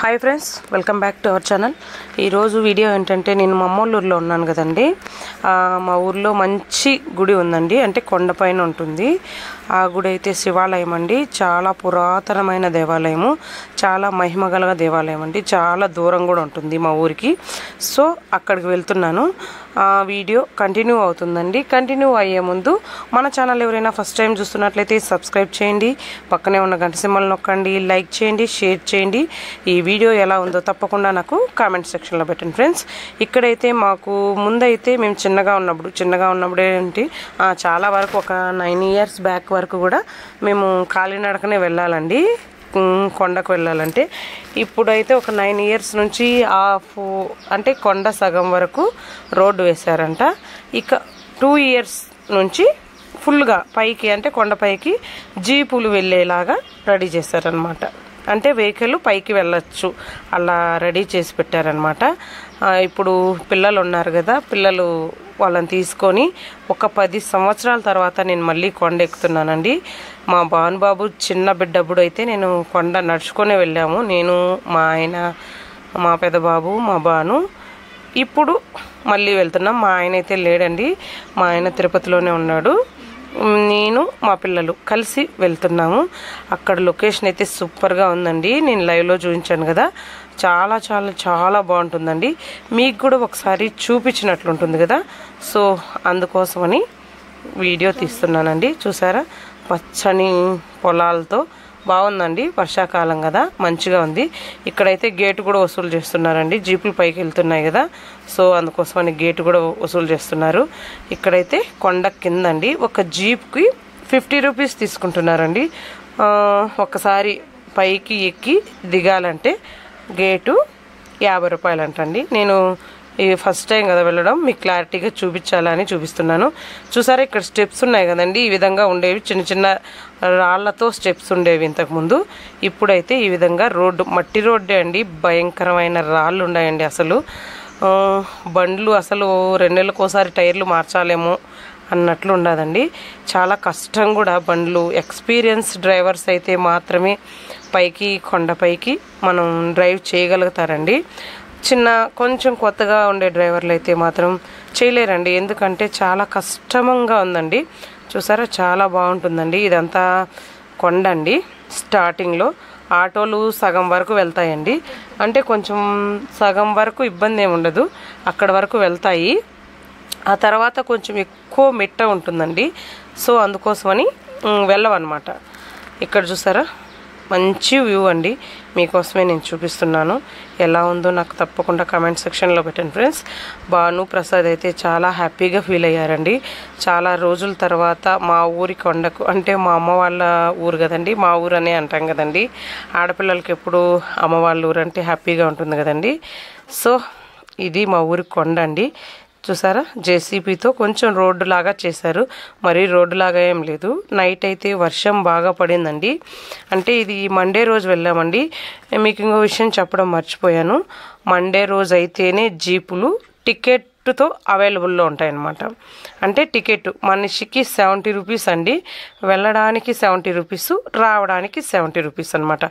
hi friends welcome back to our channel ఈరోజు video ఏంటంటే నేను మా అమ్మోళ్ళ ఊర్లో ఉన్నాను కదండి ఆ, మా ఊర్లో మంచి గుడి ఉందండి అంటే కొండపైన ఉంటుంది ఆ గుడి అయితే శివాలయం అండి చాలా పురాతనమైన దేవాలయము చాలా మహిమగల దేవాలయం అండి చాలా దూరం కూడా ఉంటుంది మా ఊరికి సో అక్కడికి వెళ్తున్నాను ఆ వీడియో కంటిన్యూ అవుతుందండి కంటిన్యూ అయ్యే ముందు మన ఛానల్ ఎవరైనా ఫస్ట్ టైం చూస్తున్నట్లయితే సబ్స్క్రైబ్ చేయండి పక్కనే ఉన్న గంట సింబల్ నొక్కండి లైక్ చేయండి షేర్ చేయండి ఈ వీడియో ఎలా ఉందో తప్పకుండా నాకు కామెంట్ సెక్షన్లో పెట్టండి ఫ్రెండ్స్ ఇక్కడైతే మాకు ముందైతే మేము చిన్నగా ఉన్నప్పుడు చిన్నగా ఉన్నప్పుడు ఏంటి ఆ, చాలా వరకు ఒక నైన్ ఇయర్స్ బ్యాక్ వరకు కూడా మేము కాలినడకనే వెళ్ళాలండి ఉమ్, కొండకు వెళ్ళాలంటే ఇప్పుడైతే ఒక నైన్ ఇయర్స్ నుంచి హాఫ్ అంటే కొండ సగం వరకు రోడ్డు వేశారంట ఇక టూ ఇయర్స్ నుంచి ఫుల్గా పైకి అంటే కొండపైకి జీపులు వెళ్ళేలాగా రెడీ చేశారనమాట అంటే వెహికల్ పైకి వెళ్ళొచ్చు అలా రెడీ చేసి పెట్టారనమాట ఆ, ఇప్పుడు పిల్లలు ఉన్నారు కదా పిల్లలు వాళ్ళని తీసుకొని ఒక పది సంవత్సరాల తర్వాత నేను మళ్ళీ కొండ ఎక్కుతున్నానండి మా భానుబాబు చిన్న బిడ్డప్పుడు అయితే నేను కొండ నడుచుకొని వెళ్ళాము నేను మా ఆయన మా పెద్ద బాబు మా బాను ఇప్పుడు మళ్ళీ వెళ్తున్నాం మా ఆయన అయితే లేడండి మా ఆయన తిరుపతిలోనే ఉన్నాడు నేను మా పిల్లలు కలిసి వెళ్తున్నాము అక్కడ లొకేషన్ అయితే సూపర్గా ఉందండి నేను లైవ్లో చూపించాను కదా చాలా చాలా చాలా బాగుంటుందండి మీకు కూడా ఒకసారి చూపించినట్లుంటుంది కదా సో అందుకోసమని వీడియో తీస్తున్నానండి చూసారా పచ్చని పొలాలతో బాగుందండి వర్షాకాలం కదా మంచిగా ఉంది ఇక్కడైతే గేటు కూడా వసూలు చేస్తున్నారండి జీపులు పైకి వెళ్తున్నాయి కదా సో అందుకోసమని గేటు కూడా వసూలు చేస్తున్నారు ఇక్కడైతే కొండ కిందండి ఒక జీప్కి ఫిఫ్టీ రూపీస్ తీసుకుంటున్నారండి ఆ, ఒకసారి పైకి ఎక్కి దిగాలంటే గేటు యాభై రూపాయలు అంటండి నేను ఈ ఫస్ట్ టైం కదా వెళ్ళడం మీకు క్లారిటీగా చూపించాలని చూపిస్తున్నాను చూసారా ఇక్కడ స్టెప్స్ ఉన్నాయి కదండి ఈ విధంగా ఉండేవి చిన్న చిన్న రాళ్లతో స్టెప్స్ ఉండేవి ఇంతకుముందు ఇప్పుడైతే ఈ విధంగా రోడ్డు మట్టి రోడ్డే అండి భయంకరమైన రాళ్ళు ఉన్నాయండి అసలు ఆ, బండ్లు అసలు రెండు నెలలకోసారి టైర్లు మార్చాలేమో అన్నట్లు ఉండదండి చాలా కష్టం కూడా బండ్లు ఎక్స్పీరియన్స్ డ్రైవర్స్ అయితే మాత్రమే పైకి కొండపైకి మనం డ్రైవ్ చేయగలుగుతారండి చిన్న కొంచెం కొత్తగా ఉండే డ్రైవర్లు అయితే మాత్రం చేయలేరండి ఎందుకంటే చాలా కష్టంగా ఉందండి చూసారా చాలా బాగుంటుందండి ఇదంతా కొండ అండి స్టార్టింగ్లో ఆటోలు సగం వరకు వెళ్తాయండి అంటే కొంచెం సగం వరకు ఇబ్బంది ఏమి ఉండదు అక్కడ వరకు వెళ్తాయి ఆ తర్వాత కొంచెం ఎక్కువ మిట్ట ఉంటుందండి సో అందుకోసమని మ్, వెళ్ళవన్నమాట ఇక్కడ చూసారా మంచి వ్యూ అండి మీకోసమే నేను చూపిస్తున్నాను ఎలా ఉందో నాకు తప్పకుండా కమెంట్ సెక్షన్లో పెట్టండి ఫ్రెండ్స్ భాను ప్రసాద్ అయితే చాలా హ్యాపీగా ఫీల్ అయ్యారండి చాలా రోజుల తర్వాత మా ఊరి కొండకు అంటే మా అమ్మ వాళ్ళ ఊరు కదండి మా ఊరు అనే అంటాం కదండి ఆడపిల్లలకి ఎప్పుడు అమ్మ వాళ్ళ ఊరు అంటే హ్యాపీగా ఉంటుంది కదండి సో ఇది మా ఊరి కొండ అండి చూసారా జేసీబీతో కొంచెం రోడ్డు లాగా చేశారు మరీ రోడ్డు లాగా ఏం లేదు నైట్ అయితే వర్షం బాగా పడిందండి అంటే ఇది మండే రోజు వెళ్ళామండి మీకు ఇంకో విషయం చెప్పడం మర్చిపోయాను మండే రోజు అయితేనే జీపులు టికెట్తో అవైలబుల్లో ఉంటాయన్నమాట అంటే టికెట్ మనిషికి సెవెంటీ రూపీస్ అండి వెళ్ళడానికి సెవెంటీ రూపీస్ రావడానికి సెవెంటీ రూపీస్ అనమాట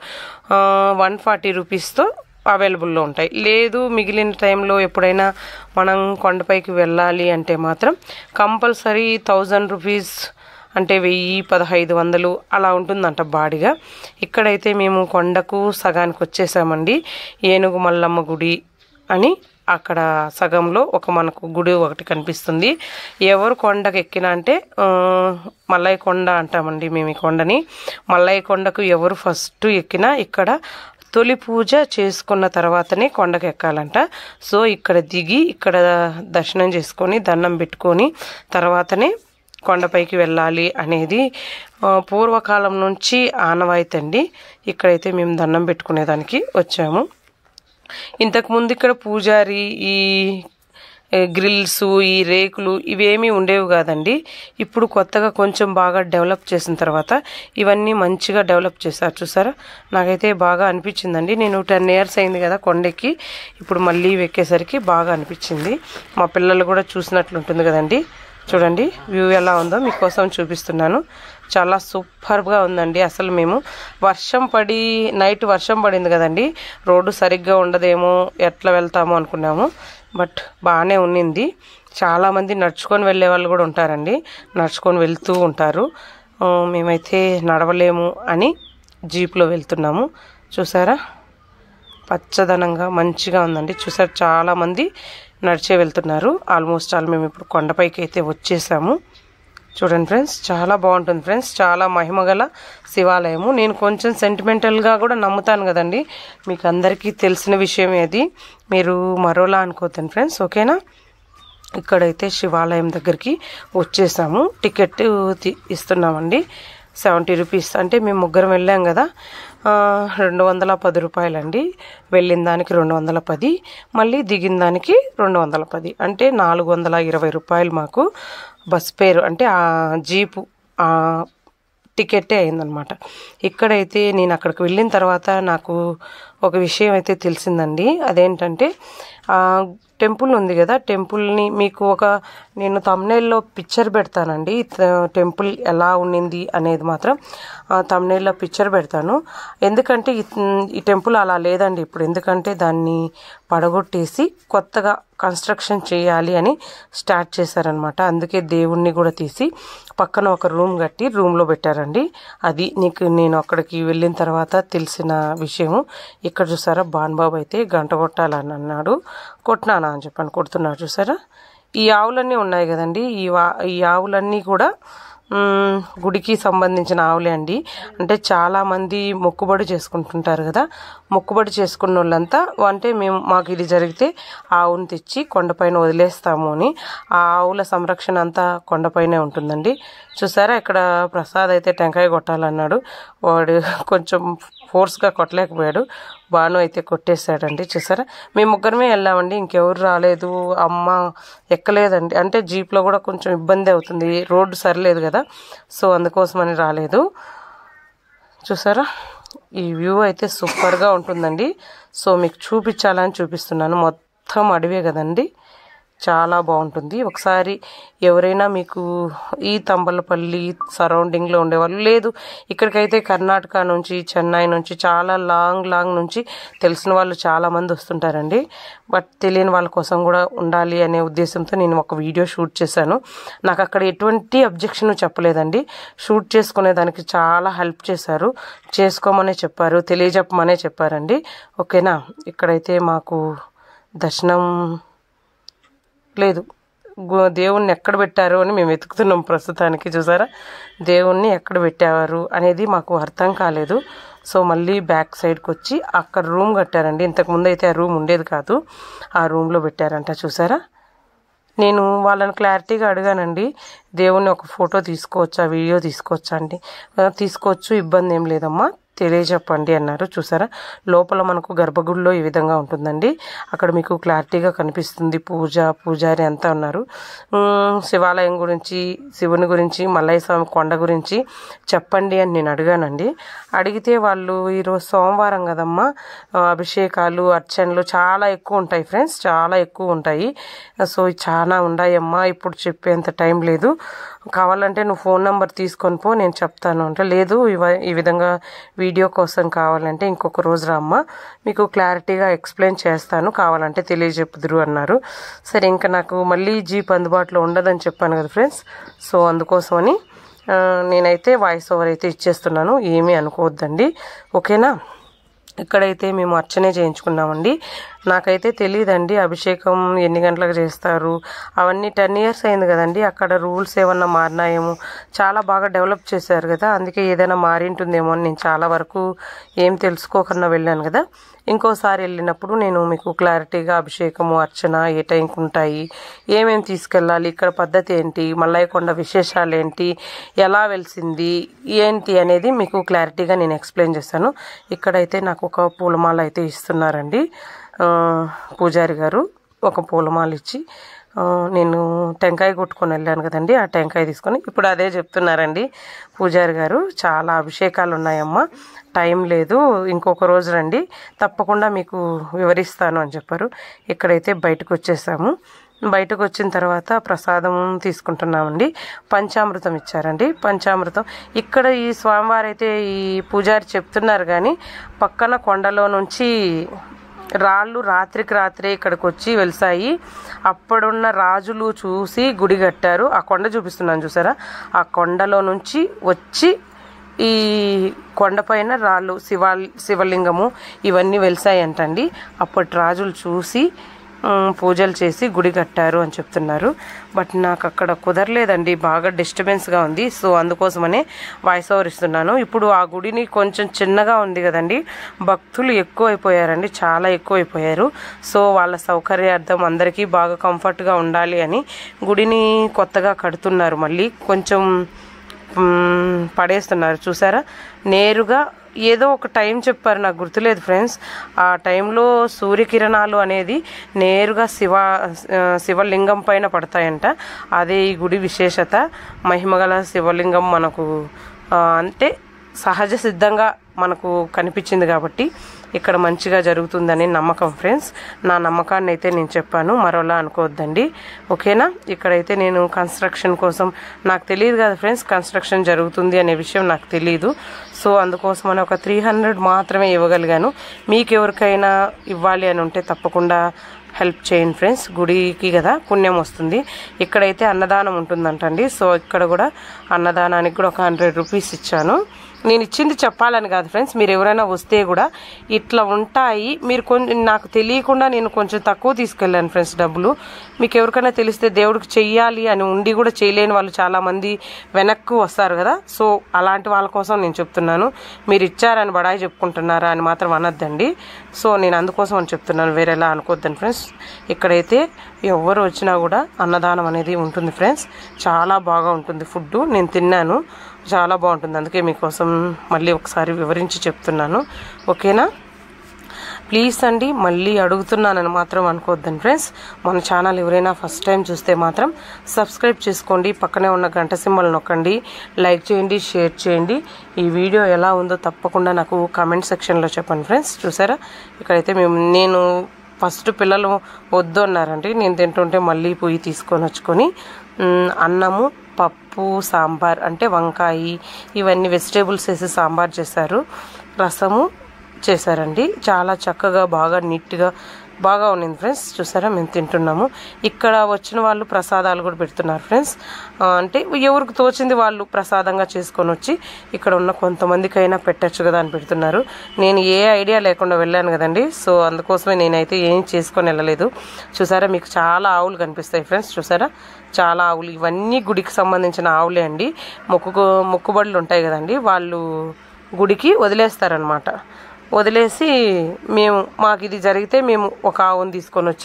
వన్ ఫార్టీ రూపీస్తో అవైలబుల్లో ఉంటాయి లేదు మిగిలిన టైంలో ఎప్పుడైనా మనం కొండపైకి వెళ్ళాలి అంటే మాత్రం కంపల్సరీ థౌజండ్ రూపీస్ అంటే వెయ్యి పదహైదు వందలు అలా ఉంటుందంట బాడిగా ఇక్కడైతే మేము కొండకు సగానికి వచ్చేసామండి ఏనుగు మల్లమ్మ గుడి అని అక్కడ సగంలో ఒక మనకు గుడి ఒకటి కనిపిస్తుంది ఎవరు కొండకు ఎక్కినా అంటే ఆ, మల్లయ్య కొండ అంటామండి మేము ఈ కొండని మల్లయ్య కొండకు ఎవరు ఫస్ట్ ఎక్కినా ఇక్కడ తొలి పూజ చేసుకున్న తర్వాతనే కొండకు ఎక్కాలంట సో ఇక్కడ దిగి ఇక్కడ దర్శనం చేసుకొని దండం పెట్టుకొని తర్వాతనే కొండపైకి వెళ్ళాలి అనేది ఆ, పూర్వకాలం నుంచి ఆనవాయితీ అండి ఇక్కడైతే మేము దండం పెట్టుకునేదానికి వచ్చాము ఇంతకుముందు ఇక్కడ పూజారి ఈ ఏ, గ్రిల్స్ ఈ రేకులు ఇవేమీ ఉండేవి కాదండి ఇప్పుడు కొత్తగా కొంచెం బాగా డెవలప్ చేసిన తర్వాత ఇవన్నీ మంచిగా డెవలప్ చేశారు చూసారా నాకైతే బాగా అనిపించిందండి నేను టెన్ ఇయర్స్ అయింది కదా కొండకి ఇప్పుడు మళ్ళీ ఎక్కేసరికి బాగా అనిపించింది మా పిల్లలు కూడా చూసినట్లుంటుంది కదండి చూడండి వ్యూ ఎలా ఉందో మీకోసం చూపిస్తున్నాను చాలా సూపర్గా ఉందండి అసలు మేము వర్షం పడి నైట్ వర్షం పడింది కదండి రోడ్డు సరిగ్గా ఉండదేమో ఎట్లా వెళ్తామో అనుకున్నాము బట్ బాగానే ఉన్నింది చాలామంది నడుచుకొని వెళ్ళే వాళ్ళు కూడా ఉంటారండి నడుచుకొని వెళ్తూ ఉంటారు ఆ, మేమైతే నడవలేము అని జీప్లో వెళ్తున్నాము చూసారా పచ్చదనంగా మంచిగా ఉందండి చూసారు చాలామంది నడిచే వెళ్తున్నారు ఆల్మోస్ట్ ఆల్ మేము ఇప్పుడు కొండపైకి అయితే వచ్చేసాము చూడండి ఫ్రెండ్స్ చాలా బాగుంటుంది ఫ్రెండ్స్ చాలా మహిమగల శివాలయము నేను కొంచెం సెంటిమెంటల్గా కూడా నమ్ముతాను కదండి మీకు అందరికీ తెలిసిన విషయం ఏది మీరు మరోలా అనుకోవద్దండి ఫ్రెండ్స్ ఓకేనా ఇక్కడైతే శివాలయం దగ్గరికి వచ్చేసాము టికెట్ తీ- ఇస్తున్నామండి సెవెంటీ రూపీస్ అంటే మేము ముగ్గురం వెళ్ళాం కదా ఆ, రెండు వందల పది రూపాయలండి వెళ్ళిన దానికి రెండు వందల పది మళ్ళీ దిగిన దానికి రెండు వందల పది అంటే నాలుగు వందల ఇరవై రూపాయలు మాకు బస్ పేరు అంటే ఆ జీపు ఆ టికెట్టే అయిందనమాట ఇక్కడైతే నేను అక్కడికి వెళ్ళిన తర్వాత నాకు ఒక విషయం అయితే తెలిసిందండి అదేంటంటే ఆ టెంపుల్ ఉంది కదా టెంపుల్ని మీకు ఒక నేను తమ్నేల్లో పిక్చర్ పెడతానండి త- టెంపుల్ ఎలా ఉండింది అనేది మాత్రం తమ్నేల్లో పిక్చర్ పెడతాను ఎందుకంటే ఈ- ఈ టెంపుల్ అలా లేదండి ఇప్పుడు ఎందుకంటే దాన్ని పడగొట్టేసి కొత్తగా కన్స్ట్రక్షన్ చేయాలి అని స్టార్ట్ చేశారనమాట అందుకే దేవుణ్ణి కూడా తీసి పక్కన ఒక రూమ్ కట్టి రూమ్లో పెట్టారండి అది నీకు నేను అక్కడికి వెళ్ళిన తర్వాత తెలిసిన విషయము ఇక్కడ చూసారా బాన్బాబు అయితే గంట కొట్టాలని అన్నాడు కొట్టినానా అని చెప్పాను కొడుతున్నాడు చూసారా ఈ ఆవులన్నీ ఉన్నాయి కదండి ఈ వా ఈ ఆవులన్నీ కూడా మ్, గుడికి సంబంధించిన ఆవులే అండి అంటే చాలా మంది మొక్కుబడి చేసుకుంటుంటారు కదా మొక్కుబడి చేసుకున్న వాళ్ళంతా అంటే మేము మాకు ఇది జరిగితే ఆవును తెచ్చి కొండపైన వదిలేస్తాము అని ఆ ఆవుల సంరక్షణ అంతా కొండపైనే ఉంటుందండి చూసారా ఇక్కడ ప్రసాద్ అయితే టెంకాయ కొట్టాలన్నాడు వాడు కొంచెం ఫోర్స్గా కొట్టలేకపోయాడు బాను అయితే కొట్టేశాడండి చూసారా మేము ముగ్గురమే వెళ్ళామండి ఇంకెవరు రాలేదు అమ్మ ఎక్కలేదండి అంటే జీప్లో కూడా కొంచెం ఇబ్బంది అవుతుంది రోడ్డు సరిలేదు కదా సో అందుకోసమని రాలేదు చూసారా ఈ వ్యూ అయితే సూపర్గా ఉంటుందండి సో మీకు చూపించాలని చూపిస్తున్నాను మొత్తం అడవే కదండి చాలా బాగుంటుంది ఒకసారి ఎవరైనా మీకు ఈ తంబలపల్లి సరౌండింగ్లో ఉండేవాళ్ళు లేదు ఇక్కడికైతే కర్ణాటక నుంచి చెన్నై నుంచి చాలా లాంగ్ లాంగ్ నుంచి తెలిసిన వాళ్ళు చాలా మంది వస్తుంటారండి బట్ తెలియని వాళ్ళ కోసం కూడా ఉండాలి అనే ఉద్దేశంతో నేను ఒక వీడియో షూట్ చేశాను నాకు అక్కడ ఎటువంటి అబ్జెక్షన్ చెప్పలేదండి షూట్ చేసుకునే దానికి చాలా హెల్ప్ చేశారు చేసుకోమనే చెప్పారు తెలియజెప్పమనే చెప్పారండి ఓకేనా ఇక్కడైతే మాకు దర్శనం లేదు గు- దేవుణ్ణి ఎక్కడ పెట్టారు అని మేము వెతుకుతున్నాం ప్రస్తుతానికి చూసారా దేవుణ్ణి ఎక్కడ పెట్టారు అనేది మాకు అర్థం కాలేదు సో మళ్ళీ బ్యాక్ సైడ్కి వచ్చి అక్కడ రూమ్ కట్టారండి ఇంతకుముందు అయితే ఆ రూమ్ ఉండేది కాదు ఆ రూమ్లో పెట్టారంట చూసారా నేను వాళ్ళని క్లారిటీగా అడిగానండి దేవుణ్ణి ఒక ఫోటో తీసుకోవచ్చా వీడియో తీసుకోవచ్చా అండి "ఆ, తీసుకోవచ్చు ఇబ్బంది ఏం లేదమ్మా తెలియజెప్పండి అన్నారు చూసారా లోపల మనకు గర్భగుడిలో ఈ విధంగా ఉంటుందండి అక్కడ మీకు క్లారిటీగా కనిపిస్తుంది పూజ పూజారి అంతా ఉన్నారు ఉమ్, శివాలయం గురించి శివుని గురించి మల్లయ్య స్వామి కొండ గురించి చెప్పండి అని నేను అడిగానండి అడిగితే వాళ్ళు ఈరోజు సోమవారం కదమ్మా ఆ, అభిషేకాలు అర్చనలు చాలా ఎక్కువ ఉంటాయి ఫ్రెండ్స్ చాలా ఎక్కువ ఉంటాయి సో ఇవి చాలా ఉన్నాయమ్మా ఇప్పుడు చెప్పేంత టైం లేదు కావాలంటే నువ్వు ఫోన్ నెంబర్ తీసుకొని పో నేను చెప్తాను అంటే లేదు ఇవ ఈ విధంగా వీడియో కోసం కావాలంటే ఇంకొక రోజు రామ్మా మీకు క్లారిటీగా ఎక్స్ప్లెయిన్ చేస్తాను కావాలంటే తెలియజెప్పుదురు అన్నారు సరే ఇంకా నాకు మళ్ళీ జీప్ అందుబాటులో ఉండదని చెప్పాను కదా ఫ్రెండ్స్ సో అందుకోసమని ఆ, నేనైతే వాయిస్ ఓవర్ అయితే ఇచ్చేస్తున్నాను ఏమీ అనుకోవద్దండి ఓకేనా ఇక్కడైతే మేము అర్చనే చేయించుకున్నామండి నాకైతే తెలియదండి అభిషేకం ఎన్ని గంటలకు చేస్తారు అవన్నీ టెన్ ఇయర్స్ అయింది కదండి అక్కడ రూల్స్ ఏమన్నా మారినాయేమో చాలా బాగా డెవలప్ చేశారు కదా అందుకే ఏదైనా మారింటుందేమో అని నేను చాలా వరకు ఏం తెలుసుకోకుండా వెళ్ళాను కదా ఇంకోసారి వెళ్ళినప్పుడు నేను మీకు క్లారిటీగా అభిషేకము అర్చన ఏ టైంకి ఉంటాయి ఏమేమి తీసుకెళ్ళాలి ఇక్కడ పద్ధతి ఏంటి మల్లయ్యకొండ విశేషాలు ఏంటి ఎలా వెలిసింది ఏంటి అనేది మీకు క్లారిటీగా నేను ఎక్స్ప్లెయిన్ చేశాను ఇక్కడైతే నాకు ఒక పూలమాల అయితే ఇస్తున్నారండి ఆ, పూజారి గారు ఒక పూలమాల ఇచ్చి ఆ, నేను టెంకాయ కొట్టుకొని వెళ్ళాను కదండి ఆ టెంకాయ తీసుకొని ఇప్పుడు అదే చెప్తున్నారండి పూజారి గారు చాలా అభిషేకాలు ఉన్నాయమ్మా టైం లేదు ఇంకొక రోజు రండి తప్పకుండా మీకు వివరిస్తాను అని చెప్పారు ఇక్కడైతే బయటకు వచ్చేసాము బయటకు వచ్చిన తర్వాత ప్రసాదం తీసుకుంటున్నామండి పంచామృతం ఇచ్చారండి పంచామృతం ఇక్కడ ఈ స్వామివారు అయితే ఈ పూజారి చెప్తున్నారు కానీ పక్కన కొండలో నుంచి రాళ్ళు రాత్రికి రాత్రే ఇక్కడికి వచ్చి వెలిసాయి అప్పుడున్న రాజులు చూసి గుడి కట్టారు ఆ కొండ చూపిస్తున్నాను చూసారా ఆ కొండలో నుంచి వచ్చి ఈ కొండపైన రాళ్ళు శివ శివలింగము ఇవన్నీ వెలిసాయంటండి అప్పటి రాజులు చూసి ఉమ్, పూజలు చేసి గుడి కట్టారు అని చెప్తున్నారు బట్ నాకు అక్కడ కుదరలేదండి బాగా డిస్టర్బెన్స్గా ఉంది సో అందుకోసమనే వాయిస్ ఓవర్ ఇస్తున్నాను ఇప్పుడు ఆ గుడిని కొంచెం చిన్నగా ఉంది కదండి భక్తులు ఎక్కువైపోయారండి చాలా ఎక్కువైపోయారు సో వాళ్ళ సౌకర్యార్థం అందరికీ బాగా కంఫర్ట్గా ఉండాలి అని గుడిని కొత్తగా కడుతున్నారు మళ్ళీ కొంచెం మ్మ్, పడేస్తున్నారు చూసారా నేరుగా ఏదో ఒక టైం చెప్పారు నాకు గుర్తులేదు ఫ్రెండ్స్ ఆ టైంలో సూర్యకిరణాలు అనేది నేరుగా శివ ఆ, శివలింగం పైన పడతాయంట అదే ఈ గుడి విశేషత మహిమగల శివలింగం మనకు ఆ, అంటే సహజ సిద్ధంగా మనకు కనిపించింది కాబట్టి ఇక్కడ మంచిగా జరుగుతుందని నమ్మకం ఫ్రెండ్స్ నా నమ్మకాన్ని అయితే నేను చెప్పాను మరోలా అనుకోవద్దండి ఓకేనా ఇక్కడైతే నేను కన్స్ట్రక్షన్ కోసం నాకు తెలియదు కదా ఫ్రెండ్స్ కన్స్ట్రక్షన్ జరుగుతుంది అనే విషయం నాకు తెలియదు సో అందుకోసమని ఒక త్రీ హండ్రెడ్ మాత్రమే ఇవ్వగలిగాను మీకు ఎవరికైనా ఇవ్వాలి అని ఉంటే తప్పకుండా హెల్ప్ చేయండి ఫ్రెండ్స్ గుడికి కదా పుణ్యం వస్తుంది ఇక్కడైతే అన్నదానం ఉంటుందంటండి సో ఇక్కడ కూడా అన్నదానానికి కూడా ఒక హండ్రెడ్ రూపీస్ ఇచ్చాను నేను ఇచ్చింది చెప్పాలని కాదు ఫ్రెండ్స్ మీరు ఎవరైనా వస్తే కూడా ఇట్లా ఉంటాయి మీరు కొంచెం నాకు తెలియకుండా నేను కొంచెం తక్కువ తీసుకెళ్ళాను ఫ్రెండ్స్ డబ్బులు మీకు ఎవరికైనా తెలిస్తే దేవుడికి చెయ్యాలి అని ఉండి కూడా చేయలేని వాళ్ళు చాలా మంది వెనక్కు వస్తారు కదా సో అలాంటి వాళ్ళ కోసం నేను చెప్తున్నాను మీరు ఇచ్చారని బడాయి చెప్పుకుంటున్నారా అని మాత్రం అనొద్దండి సో నేను అందుకోసం అని చెప్తున్నాను వేరేలా అనుకోవద్దండి ఫ్రెండ్స్ ఇక్కడైతే ఎవరు వచ్చినా కూడా అన్నదానం అనేది ఉంటుంది ఫ్రెండ్స్ చాలా బాగా ఉంటుంది ఫుడ్ నేను తిన్నాను చాలా బాగుంటుంది అందుకే మీకోసం మళ్ళీ ఒకసారి వివరించి చెప్తున్నాను ఓకేనా ప్లీజ్ అండి మళ్ళీ అడుగుతున్నానని మాత్రం అనుకోవద్దండి ఫ్రెండ్స్ మన ఛానల్ ఎవరైనా ఫస్ట్ టైం చూస్తే మాత్రం సబ్స్క్రైబ్ చేసుకోండి పక్కనే ఉన్న గంట సింబల్ నొక్కండి లైక్ చేయండి షేర్ చేయండి ఈ వీడియో ఎలా ఉందో తప్పకుండా నాకు కామెంట్ సెక్షన్లో చెప్పండి ఫ్రెండ్స్ చూసారా ఇక్కడైతే మేము నేను ఫస్ట్ పిల్లలు వద్దు అన్నారండి నేను తింటుంటే మళ్ళీ పొయ్యి తీసుకొని వచ్చుకొని మ్, అన్నము పప్పు సాంబార్ అంటే వంకాయ ఇవన్నీ వెజిటేబుల్స్ వేసి సాంబార్ చేశారు రసము చేశారండి చాలా చక్కగా బాగా నీట్గా బాగా ఉన్నింది ఫ్రెండ్స్ చూసారా మేము తింటున్నాము ఇక్కడ వచ్చిన వాళ్ళు ప్రసాదాలు కూడా పెడుతున్నారు ఫ్రెండ్స్ ఆ, అంటే ఎవరికి తోచింది వాళ్ళు ప్రసాదంగా చేసుకొని వచ్చి ఇక్కడ ఉన్న కొంతమందికైనా పెట్టచ్చు కదా అని పెడుతున్నారు నేను ఏ ఐడియా లేకుండా వెళ్ళాను కదండి సో అందుకోసమే నేనైతే ఏం చేసుకొని వెళ్ళలేదు చూసారా మీకు చాలా ఆవులు కనిపిస్తాయి ఫ్రెండ్స్ చూసారా చాలా ఆవులు ఇవన్నీ గుడికి సంబంధించిన ఆవులే అండి మొక్కు మొక్కుబడులు ఉంటాయి కదండి వాళ్ళు గుడికి వదిలేస్తారనమాట వదిలేసి మేము మాకు ఇది జరిగితే మేము ఒక ఆవును తీసుకొని వచ్చి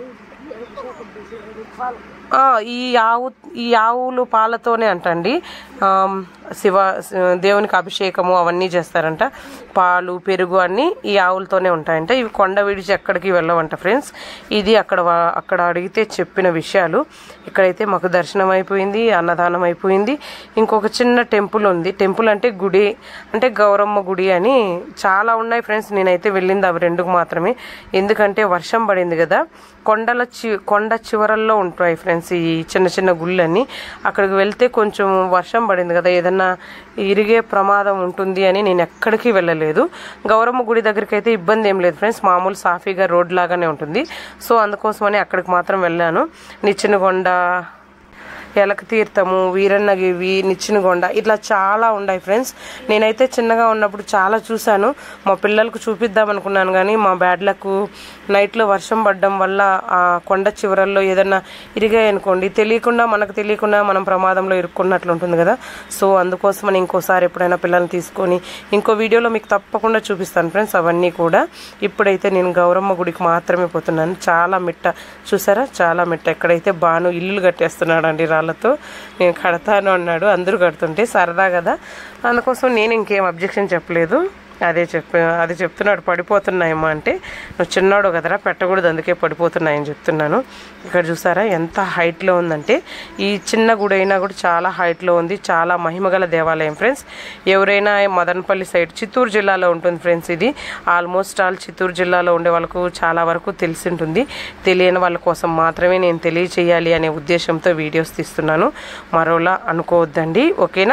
ఆ, ఈ ఆవు ఈ ఆవులు పాలతోనే అంటండి ఆమ్, శివ దేవునికి అభిషేకము అవన్నీ చేస్తారంట పాలు పెరుగు అన్నీ ఈ ఆవులతోనే ఉంటాయంట ఇవి కొండ విడిచి ఎక్కడికి వెళ్ళవంట ఫ్రెండ్స్ ఇది అక్కడ వా- అక్కడ అడిగితే చెప్పిన విషయాలు ఇక్కడైతే మాకు దర్శనం అయిపోయింది అన్నదానం అయిపోయింది ఇంకొక చిన్న టెంపుల్ ఉంది టెంపుల్ అంటే గుడి అంటే గౌరమ్మ గుడి అని చాలా ఉన్నాయి ఫ్రెండ్స్ నేనైతే వెళ్ళింది అవి రెండుకు మాత్రమే ఎందుకంటే వర్షం పడింది కదా కొండల చి కొండ చివరల్లో ఉంటాయి ఫ్రెండ్స్ ఈ చిన్న చిన్న గుళ్ళన్నీ అక్కడికి వెళ్తే కొంచెం వర్షం పడింది కదా ఏదన్నా ఇరిగే ప్రమాదం ఉంటుంది అని నేను ఎక్కడికి వెళ్ళలేదు గౌరమ్మ గుడి దగ్గరికి అయితే ఇబ్బంది ఏం లేదు ఫ్రెండ్స్ మామూలు సాఫీగా రోడ్ లాగానే ఉంటుంది సో అందుకోసమని అక్కడికి మాత్రం వెళ్ళాను నిచ్చెనగొండ ఎలక తీర్థము వీరన్నగివి నిచ్చినగొండ ఇట్లా చాలా ఉన్నాయి ఫ్రెండ్స్ నేనైతే చిన్నగా ఉన్నప్పుడు చాలా చూశాను మా పిల్లలకు చూపిద్దాం అనుకున్నాను కానీ మా బ్యాడ్ లక్ నైట్లో వర్షం పడడం వల్ల ఆ కొండ చివరల్లో ఏదన్నా ఇరిగాయి అనుకోండి తెలియకుండా మనకు తెలియకుండా మనం ప్రమాదంలో ఇరుక్కున్నట్లు ఉంటుంది కదా సో అందుకోసమని ఇంకోసారి ఎప్పుడైనా పిల్లల్ని తీసుకొని ఇంకో వీడియోలో మీకు తప్పకుండా చూపిస్తాను ఫ్రెండ్స్ అవన్నీ కూడా ఇప్పుడైతే నేను గౌరమ్మ గుడికి మాత్రమే పోతున్నాను చాలా మిట్ట చూసారా చాలా మిట్ట ఎక్కడైతే బాను ఇల్లు కట్టేస్తున్నాడు అండి రాళ్ళతో నేను కడతాను అన్నాడు అందరూ కడుతుంటే సరదా కదా అందుకోసం నేను ఇంకేం అబ్జెక్షన్ చెప్పలేదు అదే చెప్ప అది చెప్తున్నాడు పడిపోతున్నాయమ్మా అంటే నువ్వు చిన్నాడు కదరా పెట్టకూడదు అందుకే పడిపోతున్నాయని చెప్తున్నాను ఇక్కడ చూసారా ఎంత హైట్లో ఉందంటే ఈ చిన్న గుడి అయినా కూడా చాలా హైట్లో ఉంది చాలా మహిమగల దేవాలయం ఫ్రెండ్స్ ఎవరైనా మదనపల్లి సైడ్ చిత్తూరు జిల్లాలో ఉంటుంది ఫ్రెండ్స్ ఇది ఆల్మోస్ట్ ఆల్ చిత్తూరు జిల్లాలో ఉండే వాళ్ళకు చాలా వరకు తెలిసి ఉంటుంది తెలియని వాళ్ళ కోసం మాత్రమే నేను తెలియచేయాలి అనే ఉద్దేశంతో వీడియోస్ తీస్తున్నాను మరోలా అనుకోవద్దండి ఓకేనా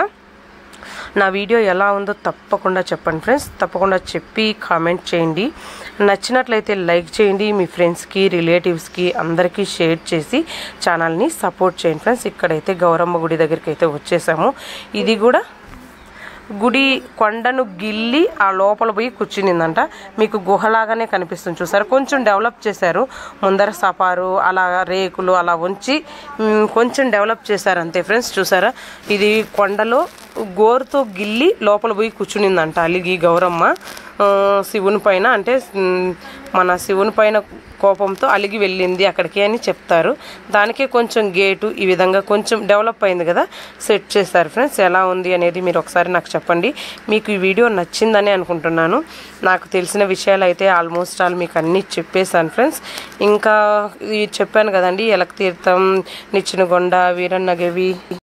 నా వీడియో ఎలా ఉందో తప్పకుండా చెప్పండి ఫ్రెండ్స్ తప్పకుండా చెప్పి కామెంట్ చేయండి నచ్చినట్లయితే లైక్ చేయండి మీ ఫ్రెండ్స్కి రిలేటివ్స్కి అందరికీ షేర్ చేసి ఛానల్ని సపోర్ట్ చేయండి ఫ్రెండ్స్ ఇక్కడైతే గౌరమ్మ గుడి దగ్గరికి అయితే వచ్చేసాము ఇది కూడా గుడి కొండను గిల్లి ఆ లోపల పోయి కూర్చునిందంట మీకు గుహలాగానే కనిపిస్తుంది చూసారు కొంచెం డెవలప్ చేశారు ముందర సపారు అలా రేకులు అలా ఉంచి మ్, కొంచెం డెవలప్ చేశారు అంతే ఫ్రెండ్స్ చూసారా ఇది కొండలో గోరుతో గిల్లి లోపల పోయి కూర్చునిందంట అలిగి గౌరమ్మ ఆ, శివుని పైన అంటే మ్, మన శివుని పైన కోపంతో అలిగి వెళ్ళింది అక్కడికి అని చెప్తారు దానికే కొంచెం గేటు ఈ విధంగా కొంచెం డెవలప్ అయింది కదా సెట్ చేశారు ఫ్రెండ్స్ ఎలా ఉంది అనేది మీరు ఒకసారి నాకు చెప్పండి మీకు ఈ వీడియో నచ్చిందని అనుకుంటున్నాను నాకు తెలిసిన విషయాలు అయితే ఆల్మోస్ట్ ఆల్ మీకు అన్నీ చెప్పేశాను ఫ్రెండ్స్ ఇంకా ఇది చెప్పాను కదండి ఎలక తీర్థం నిచ్చినగొండ వీరన్నగవి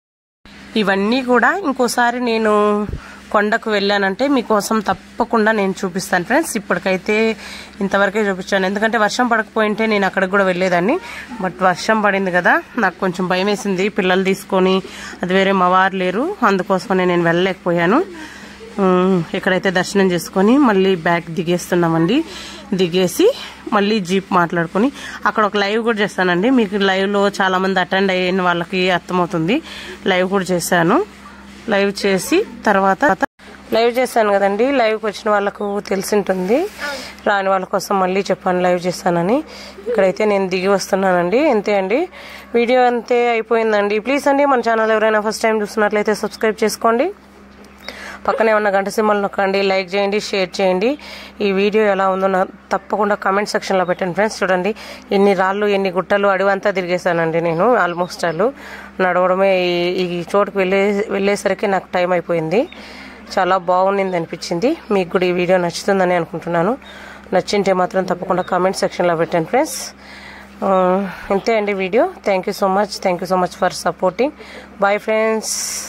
ఇవన్నీ కూడా ఇంకోసారి నేను కొండకు వెళ్ళానంటే మీకోసం తప్పకుండా నేను చూపిస్తాను ఫ్రెండ్స్ ఇప్పటికైతే ఇంతవరకే చూపించాను ఎందుకంటే వర్షం పడకపోయింటే నేను అక్కడికి కూడా వెళ్ళేదాన్ని బట్ వర్షం పడింది కదా నాకు కొంచెం భయం వేసింది పిల్లలు తీసుకొని అది వేరే మా వారు లేరు అందుకోసమనే నేను వెళ్ళలేకపోయాను ఉమ్, ఇక్కడైతే దర్శనం చేసుకొని మళ్ళీ బ్యాగ్ దిగేస్తున్నామండి దిగేసి మళ్ళీ జీప్ మాట్లాడుకొని అక్కడ ఒక లైవ్ కూడా చేస్తానండి మీకు లైవ్లో చాలామంది అటెండ్ అయిన వాళ్ళకి అర్థమవుతుంది లైవ్ కూడా చేశాను లైవ్ చేసి తర్వాత లైవ్ చేశాను కదండి లైవ్కి వచ్చిన వాళ్ళకు తెలిసి ఉంటుంది రాని వాళ్ళ కోసం మళ్ళీ చెప్పాను లైవ్ చేశానని ఇక్కడైతే నేను దిగి వస్తున్నానండి అంతే అండి వీడియో అంతే అయిపోయిందండి ప్లీజ్ అండి మన ఛానల్ ఎవరైనా ఫస్ట్ టైం చూస్తున్నట్లయితే సబ్స్క్రైబ్ చేసుకోండి పక్కనే ఉన్న గంట సింబల్ నొక్కండి లైక్ చేయండి షేర్ చేయండి ఈ వీడియో ఎలా ఉందో నా తప్పకుండా కామెంట్ సెక్షన్లో పెట్టండి ఫ్రెండ్స్ చూడండి ఎన్ని రాళ్ళు ఎన్ని గుట్టలు అడవంతా తిరిగేశానండి నేను ఆల్మోస్ట్ ఆల్ నడవడమే ఈ- ఈ చోటుకు వెళ్ళే వెళ్ళేసరికి నాకు టైం అయిపోయింది చాలా బాగుండింది అనిపించింది మీకు కూడా ఈ వీడియో నచ్చుతుందని అనుకుంటున్నాను నచ్చింటే మాత్రం తప్పకుండా కామెంట్ సెక్షన్లో పెట్టండి ఫ్రెండ్స్ ఆ, ఇంతే అండి video thank you so much thank you so much for supporting bye friends